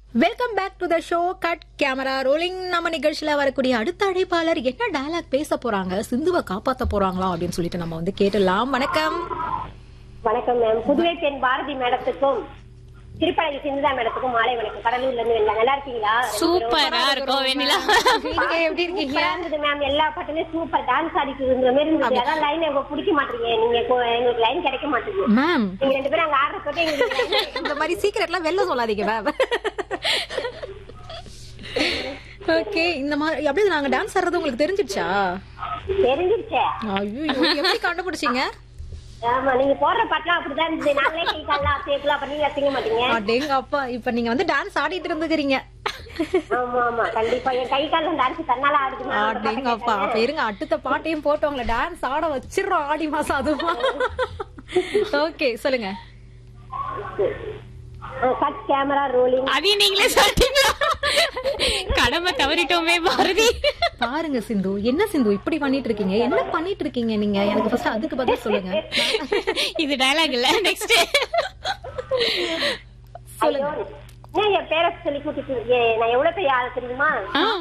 Welcome back to the show cut camera rolling நம்ம நிகழ்ச்சியில வரக்கூடிய அடுத்த அழைப்பாளர் என்ன டயலாக் பேச போறாங்க சிந்துவை காப்பாத்த போறாங்களா அப்படின்னு சொல்லிட்டு நம்ம வந்து கேட்டலாம் வணக்கம் வணக்கம் மேம் புதுவை பெண் பாரதி மேடத்துக்கும் திருப்பழகி சிந்துதா மேடத்துக்கும் மாலை வணக்கம் கடலூர்ல இருந்து வெள்ளம் நல்லா இருக்கீங்களா சூப்பரா இருக்கும் வெண்ணிலா நீங்க எப்படி இருக்கீங்க சூப்பரா இருந்தது மேம் எல்லா பாட்டுலயும் சூப்பர் டான்ஸ் ஆடிட்டு இருந்த மாதிரி இருந்தது அதான் லைன் எங்களுக்கு பிடிக்க மாட்டீங்க நீங்க கொ- எங்களுக்கு லைன் கிடைக்க மாட்டேங்குது மேம் நீங்க ரெண்டு பேரும் அங்க ஆடுற போட்டு எங்களுக்கு line இந்த மாதிரி சீக்கிரட்லாம் வெளில சொல்லாதீங்க மேம் ஓகே இந்த மாதிரி அப்படியே நாங்க டான்ஸ் ஆடுறது உங்களுக்கு தெரிஞ்சிடுச்சா தெரிஞ்சிருச்சே ஐயோ எப்படி கண்டுபிடிச்சீங்க ஆமா நீங்க போடுற பாட்டுலாம் அப்படிதான் இருந்தது நாங்களே கை கால்லாம் சேக்கலாம் பண்ணி செய்ய மாட்டீங்க அடேங்க அப்பா இப்ப நீங்க வந்து டான்ஸ் ஆடிட்டு இருந்துக்கிறீங்க ஆமா ஆமா கண்டிப்பா என் கை காலம் டான்ஸ் தன்னால ஆடுது மேம். அந்த பாட்டை அடேங்க அப்பா அப்ப இருங்க அடுத்த பாட்டையும் போட்டு உங்களை டான்ஸ் ஆட வச்சிடுறோம் ஆடி மாசம் அதுமா ஓகே சொல்லுங்க கட் கேமரா ரோலிங் அதையும் நீங்களே சொல்லிட்டீங்களா கடமை தவறிட்டோமே பாரதி பாருங்க சிந்து என்ன சிந்து இப்படி பண்ணிட்டு இருக்கீங்க என்ன பண்ணிட்டு இருக்கீங்க நீங்க எனக்கு ஃபர்ஸ்ட் அதுக்கு பதில் சொல்லுங்க இது டயலாக் இல்ல நெக்ஸ்ட் ஐயோ ஏன் என் பேரை சொல்லி கூட்டிட்டு இருக்கீங்க? நான் எவ்வளவு பெரிய ஆள் தெரியுமா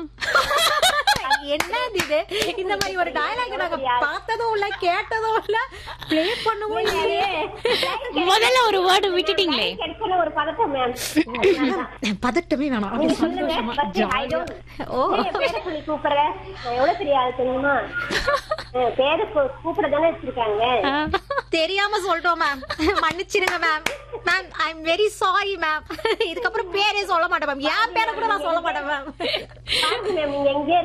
என்ன இது இந்த மாதிரி ஒரு டயலாக் நாங்க பார்த்ததும் இல்ல கேட்டதும் இல்ல ப்ளே பண்ணவும் இல்லையே முதல்ல ஒரு வேர்டு விட்டுட்டீங்களே கிடைச்சல ஒரு பதட்டம் மேம் பதட்டமே வேணாம் நீங்க அப்படியே சொல்லுங்க சந்தோஷமா first I ஜாலியா don't- ஓ ஏன் என் பேரை சொல்லி கூப்பிடுற நான் எவ்வளவு பெரிய ஆள் தெரியுமா என் பேரு கூ- கூப்பிட தானே வச்சிருக்காங்க தெரியாம சொல்லிட்டோம் மேம் மன்னிச்சிடுங்க ma'am ma'am I am very sorry ma'am இதுக்கப்புறம் பேரே சொல்ல மாட்டேன் மேம் என் பேரை கூட நான் சொல்ல மாட்டேன் மேம் பாருங்க மேம் நீங்க எங்கேயே